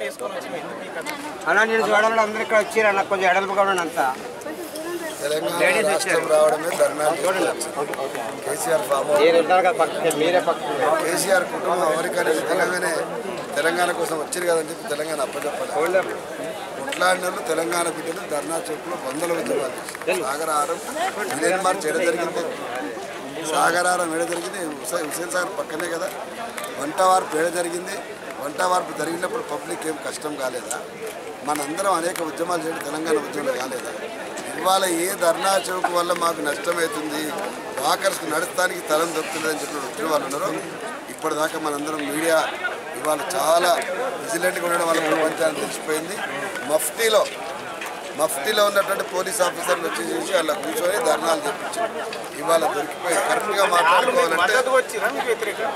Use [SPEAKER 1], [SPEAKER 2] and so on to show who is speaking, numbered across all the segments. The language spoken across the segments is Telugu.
[SPEAKER 1] వేసుకొని వచ్చి ఎందుకు ఈ కథ?
[SPEAKER 2] అలా నేను చూడాలని అందరూ ఇక్కడ వచ్చారు అన్న కొంచెం ఎడల్పుగా ఉండండి అంతా
[SPEAKER 3] తెలంగాణ రాష్ట్రం రావడమే ధర్నా కేసీఆర్ ఫామ్ హౌస్.
[SPEAKER 2] నేను ఉంటాను కదా పక్కకి మీరే పక్కకి
[SPEAKER 3] కేసీఆర్ కుటుంబం అమెరికా నుంచి తెలంగాణ తెలంగాణ కోసం వచ్చారు కదని చెప్పి తెలంగాణ అప్పచెప్పాలి కొట్లాడినోళ్ళు తెలంగాణ బిడ్డలు ధర్నా చౌక్లో వందల ఉద్యమాలు చేశారు. సాగరహారం మిలియన్ మార్చ్ ఎడ జరిగింది సాగరహారం ఎడ జరిగింది హుసే- హుసేన్ సాగర్ పక్కనే కదా వంట వార్పు ఎడ జరిగింది వంట వార్పు జరిగినప్పుడు పబ్లిక్ ఏం కష్టం కాలేదా మనందరం అనేక ఉద్యమాలు చేయడం తెలంగాణ ఉద్యమాలు కాలేదా ఇవాళ ఏ ధర్నా చౌక్ వల్ల మాకు నష్టమవుతుంది వాకర్స్ నడుస్తానికి తరం దొరుకుతుంది అని చెప్పిన వచ్చిన వాళ్ళు ఉన్నారు ఇప్పటిదాకా మనందరం మీడియా ఇవాళ చాలా విజిలెంట్గా ఉండడం వల్ల ప్రపంచానికి తెలిసిపోయింది మఫ్టీలో మఫ్టీలో ఉన్నటువంటి పోలీస్ ఆఫీసర్లు వచ్చి చూసి అలా కూర్చొని ధర్నాలు చెప్పించారు ఇవాళ దొరికిపోయి కరెక్ట్గా మాట్లాడుకోవాలంటే
[SPEAKER 1] మద్దతు వచ్చిరా మీకు వ్యతిరేకంగా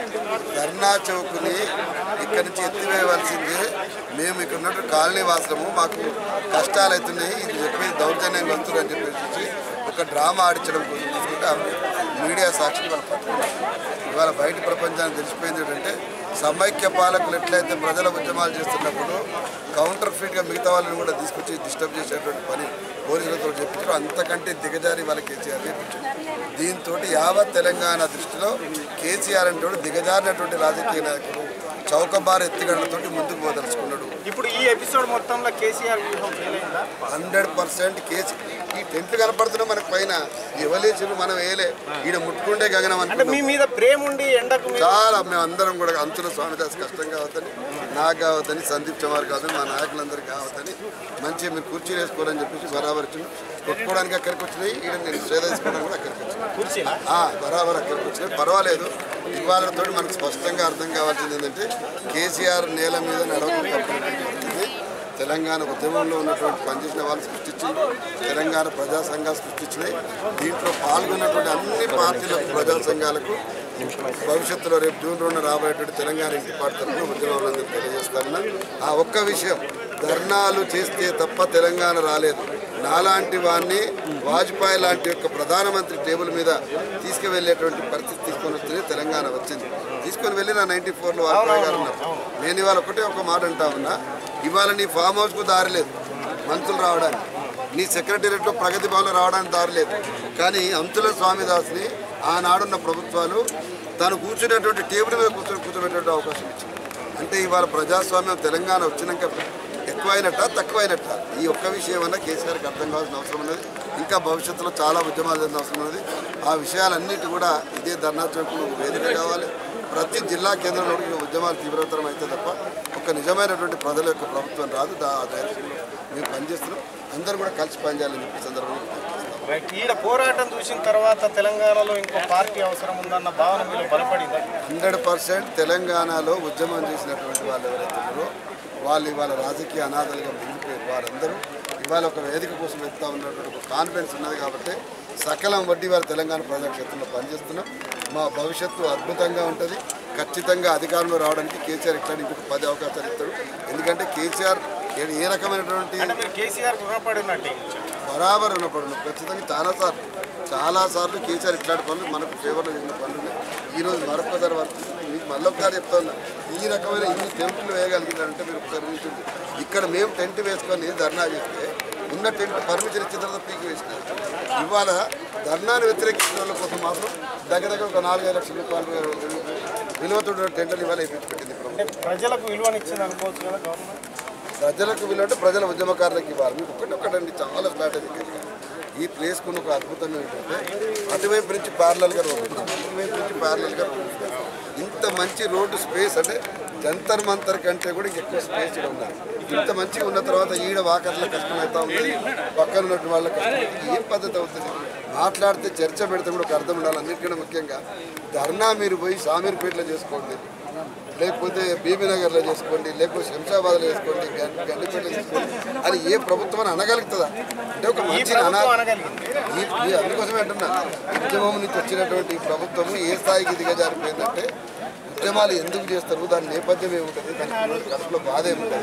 [SPEAKER 3] ధర్నా చౌక్ని ఇక్కడి నుంచి ఎత్తివేయవలసిందే మేము ఇక్కడ ఉన్నట్టు కాలనీ వాసము మాకు కష్టాలు అవుతున్నాయి ఇది చెప్పి దౌర్జన్యంగా వస్తుంది అని చెప్పేసి ఒక డ్రామా ఆడించడం కోసం తీసుకుంటే ఆమె మీడియా సాక్షి వాళ్ళు పట్టుకున్నారు ఇవాళ బయట ప్రపంచానికి తెలిసిపోయింది ఏంటంటే సమైక్య పాలకులు ఎట్లయితే ప్రజల ఉద్యమాలు చేస్తున్నప్పుడు కౌంటర్ ఫీట్గా మిగతా వాళ్ళని కూడా తీసుకొచ్చి డిస్టర్బ్ చేసేటువంటి పని పోలీసులతో చెప్పించారు అంతకంటే దిగజారి వాళ్ళకి కేసీఆర్ చేపించారు దీంతో యావత్ తెలంగాణ దృష్టిలో కేసీఆర్ అంటే దిగజారినటువంటి రాజకీయ నాయకులు చౌకబారు ఎత్తుగడలతో ముందుకు పోదలుచుకున్నాడు
[SPEAKER 1] ఇప్పుడు ఈ ఎపిసోడ్ మొత్తంలో కేసీఆర్ వ్యూహం ఫెయిల్ అయిందా
[SPEAKER 3] హండ్రెడ్ పర్సెంట్ కేసు ఈ టెంట్లు కనపడుతున్నా మనకు పైన ఎవలేచులు మనం వేయలే ఈడ ముట్టుకుంటే గగనం
[SPEAKER 1] అంటే
[SPEAKER 3] అనుకున్నాం
[SPEAKER 1] మీ మీద ప్రేమ ఉండి ఎండకు మీరు-
[SPEAKER 3] చాలా మేము అందరం కూడా అంతుల స్వామిదాస్ కష్టం కావద్దని నాకు కావద్దని సందీప్ చవార్ కావద్దని మా నాయకులందరికీ కావద్దని మంచిగా మీరు కుర్చీలు వేసుకోవాలని చెప్పేసి బరాబర్ ఇచ్చిండు కొట్టుకోవడానికి అక్కడికి వచ్చినాయి ఈడ నేను శ్రేద తీసుకోవడానికి కూడా అక్కడికి వచ్చినాయి
[SPEAKER 1] కుర్చీలా
[SPEAKER 3] ఆ, బరాబర్ అక్కడికి వచ్చినాయి పర్వాలేదు ఇవాళతో మనకు స్పష్టంగా అర్థం కావాల్సింది ఏంటంటే కేసీఆర్ నేల మీద నడవకుండా తెలంగాణ ఉద్యమంలో ఉన్నటువంటి పనిచేసిన వాళ్ళు సృష్టించింది తెలంగాణ ప్రజా సంఘాలు సృష్టించినాయి దీంట్లో పాల్గొన్నటువంటి అన్ని పార్టీల ప్రజా సంఘాలకు భవిష్యత్తులో రేపు జూన్ రెండు రాబోయేటువంటి తెలంగాణ ఇంటి పార్టీ తరఫున ఉద్యమాలందరూ తెలియజేస్తాను ఆ ఒక్క విషయం ధర్నాలు చేస్తే తప్ప తెలంగాణ రాలేదు నాలాంటి వాడిని వాజ్పేయి లాంటి యొక్క ప్రధానమంత్రి టేబుల్ మీద తీసుకువెళ్ళేటువంటి పరిస్థితి తీసుకొని వస్తే తెలంగాణ వచ్చింది తీసుకొని వెళ్ళి నా నైన్టీ ఫోర్లో వాజ్పేయి గారు ఉన్నారు నేను ఇవాళ ఒకటే ఒక మాట అంటా ఉన్నా ఇవాళ నీ ఫామ్ హౌస్కు దారి లేదు మంత్రులు రావడానికి నీ సెక్రటేరియట్లో ప్రగతి భవన్లో రావడానికి దారి లేదు కానీ అంతుల స్వామిదాస్ని ఆనాడున్న ప్రభుత్వాలు తను కూర్చునేటువంటి టేబుల్ మీద కూర్చొని కూర్చోబెట్టే అవకాశం ఇచ్చింది అంటే ఇవాళ ప్రజాస్వామ్యం తెలంగాణ వచ్చినాక ఎక్కువైనట్ట తక్కువైనట్ట ఈ ఒక్క విషయం అన్న కేసీఆర్కి అర్థం కావాల్సిన అవసరం ఉన్నది ఇంకా భవిష్యత్తులో చాలా ఉద్యమాలు చేయాల్సిన అవసరం ఉన్నది ఆ విషయాలన్నిటి కూడా ఇదే ధర్నా చౌక్లో వేదిక కావాలి ప్రతి జిల్లా కేంద్రంలో కూడా ఈ ఉద్యమాలు తీవ్రతరం అయితే తప్ప ఒక నిజమైనటువంటి ప్రజల యొక్క ప్రభుత్వం రాదు దా ఆ డైరెక్షన్లో మేము పనిచేస్తున్నాం అందరూ కూడా కలిసి పనిచేయాలని చెప్పి సందర్భంగా పనిచేస్తాం
[SPEAKER 1] రైట్ ఈడ పోరాటం చూసిన తర్వాత తెలంగాణలో ఇంకో పార్టీ అవసరం ఉందన్న భావన మీలో బలపడిందా
[SPEAKER 3] హండ్రెడ్ పర్సెంట్ తెలంగాణలో ఉద్యమం చేసినటువంటి వాళ్ళు ఎవరైతే ఉన్నారో వాళ్ళు ఇవాళ రాజకీయ అనాథలుగా మిగిలిపోయారు వారందరూ ఇవాళ ఒక వేదిక కోసం వెళ్తా ఉన్నటువంటి ఒక కాన్ఫిడెన్స్ ఉన్నది కాబట్టి సకలం వడ్డీ వారు తెలంగాణ ప్రజాక్షేత్రంలో పనిచేస్తున్నాం మా భవిష్యత్తు అద్భుతంగా ఉంటుంది ఖచ్చితంగా అధికారంలో రావడానికి కేసీఆర్ ఇట్లాంటి ఇంకొక పది అవకాశాలు ఇస్తాడు ఎందుకంటే కేసీఆర్ ఏ- ఏ రకమైనటువంటి
[SPEAKER 1] అంటే మీరు కేసీఆర్ రుణపడినట్టే
[SPEAKER 3] బరాబర్ ఉన్నప్పుడు ఖచ్చితంగా చాలాసార్లు చాలాసార్లు కేసీఆర్ ఇట్లాంటి పనులు మనకు ఫేవర్లో చేసిన పనులు ఉన్నాయి ఈరోజు మరొకసారి వర్క్ మీకు మళ్ళీ ఒకసారి చెప్తా ఉన్నా ఈ రకమైన ఇన్ని టెంట్లు వేయగలిగినారంటే మీరు ఒకసారి ఊహించండి ఇక్కడ మేము టెంట్ వేసుకొని ధర్నా చేస్తే ఉన్న టెంట్ పర్మిషన్ ఇచ్చిన తర్వాత పీకి వేసినారు ఇవాళ ధర్నాను వ్యతిరేకించిన వాళ్ళ కోసం మాత్రం దగ్గర దగ్గర ఒక నాలుగైదు లక్షల రూపాయలు విలువతో టెంట్లు ఇవాళ వేయించి పెట్టింది ప్రభుత్వం
[SPEAKER 1] అంటే ప్రజలకు విలువనిచ్చింది అనుకోవచ్చు కదా గవర్నమెంట్
[SPEAKER 3] ప్రజలకు వీళ్ళంటే ప్రజల ఉద్యమకారులకు ఇవ్వాలి మీకు ఒకటి ఒకటండి చాలా స్ట్రాటజికల్గా ఈ ప్లేస్కు ఒక అద్భుతం ఏంటంటే అటువైపు నుంచి ప్యారలల్గా రోడ్డు ఇటువైపు నుంచి ప్యారలల్గా రోడ్డు ఇంత మంచి రోడ్డు స్పేస్ అంటే జంతర్ మంతర్ కంటే కూడా ఇంకెక్కువ స్పేస్ ఇక్కడ ఉన్నది ఇంత మంచిగా ఉన్న తర్వాత ఈడ వాకర్ల కష్టం అవుతా ఉంది పక్కన ఉన్నటువంటి వాళ్ళకి కష్టం అవుతుంది. ఏం పద్ధతి అవుతుంది మాట్లాడితే చర్చ పెడితే కూడా ఒక అర్థం ఉండాలి అన్నిటికన్నా ముఖ్యంగా ధర్నా మీరు పోయి సామీర్పేటలో చేసుకోండి లేకపోతే బీబీనగర్లో చేసుకోండి లేకపోతే శంషాబాద్లో చేసుకోండి గం- గండిపేటలో చేసుకోండి అని ఏ ప్రభుత్వం అని అనగలుగుతుందా అంటే ఒక
[SPEAKER 1] ఈ
[SPEAKER 3] మంచి అనా
[SPEAKER 1] ప్రభుత్వం అనగలిగింది
[SPEAKER 3] ఈ ఈ అందుకోసమే అంటున్నా ఉద్యమం నుంచి వచ్చినటువంటి ఈ ప్రభుత్వము ఏ స్థాయికి దిగజారిపోయిందంటే ఉద్యమాలు ఎందుకు చేస్తారు దాని నేపథ్యం ఏముంటుంది దాని పిల్లల కడుపులో బాధ ఏముంటుంది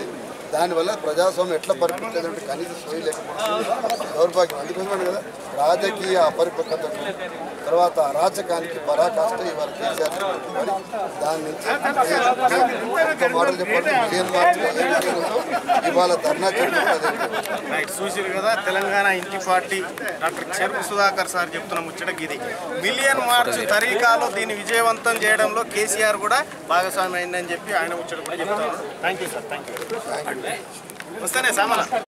[SPEAKER 3] దానివల్ల ప్రజాస్వామ్యం ఎట్లా పరిపించేదంటే కనీస సోయి లేకపోవడం దౌర్భాగ్యం అందుకోసమే కదా రాజకీయ అపరిపక్వత తర్వాత అరాచకానికి పరాకాష్ట ఇవాళ కేసీఆర్ మరి దాని నుంచి ఒక్క మోడల్ చెప్పండి మిలియన్ మార్కులు ఏ మిలియన్ ఉందో ఇవాళ ధర్నా చేయడం
[SPEAKER 1] రైట్ చూసిరు కదా తెలంగాణ ఇంటి పార్టీ డాక్టర్ చెరుకు సుధాకర్ సార్ చెప్తున్న ముచ్చట ఇది మిలియన్ మార్చ్ తరీకాలో దీన్ని విజయవంతం చేయడంలో కేసీఆర్ కూడా భాగస్వామి అయిందని చెప్పి ఆయన ముచ్చట కూడా చెప్తారు thank you sir thank you వస్తేనే సామల